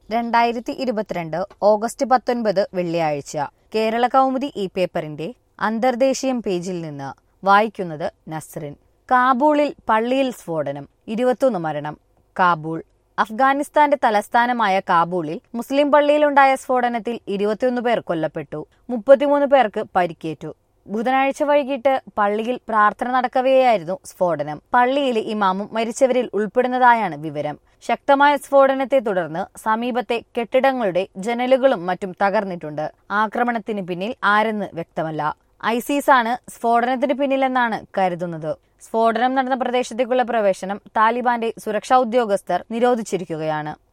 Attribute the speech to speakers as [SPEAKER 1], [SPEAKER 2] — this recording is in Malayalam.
[SPEAKER 1] രണ്ടായിരത്തി ഇരുപത്തിരണ്ട് ഓഗസ്റ്റ് പത്തൊൻപത് വെള്ളിയാഴ്ച കേരള കൗമുദി ഈ പേപ്പറിന്റെ അന്തർദേശീയം പേജിൽ നിന്ന് വായിക്കുന്നത് നസ്രിൻ കാബൂളിൽ പള്ളിയിൽ സ്ഫോടനം ഇരുപത്തൊന്ന് മരണം കാബൂൾ അഫ്ഗാനിസ്ഥാന്റെ തലസ്ഥാനമായ കാബൂളിൽ മുസ്ലിം പള്ളിയിലുണ്ടായ സ്ഫോടനത്തിൽ ഇരുപത്തിയൊന്ന് പേർ കൊല്ലപ്പെട്ടു മുപ്പത്തിമൂന്ന് പേർക്ക് പരിക്കേറ്റു ബുധനാഴ്ച വൈകിട്ട് പള്ളിയിൽ പ്രാർത്ഥന നടക്കവെയായിരുന്നു സ്ഫോടനം പള്ളിയിലെ ഇമാമും മരിച്ചവരിൽ ഉൾപ്പെടുന്നതായാണ് വിവരം ശക്തമായ സ്ഫോടനത്തെ തുടർന്ന് സമീപത്തെ കെട്ടിടങ്ങളുടെ ജനലുകളും മറ്റും തകർന്നിട്ടുണ്ട് ആക്രമണത്തിന് പിന്നിൽ ആരെന്ന് വ്യക്തമല്ല ഐസിസ് ആണ് സ്ഫോടനത്തിന് പിന്നിലെന്നാണ് കരുതുന്നത് സ്ഫോടനം നടന്ന പ്രദേശത്തേക്കുള്ള പ്രവേശനം താലിബാന്റെ സുരക്ഷാ ഉദ്യോഗസ്ഥർ നിരോധിച്ചിരിക്കുകയാണ്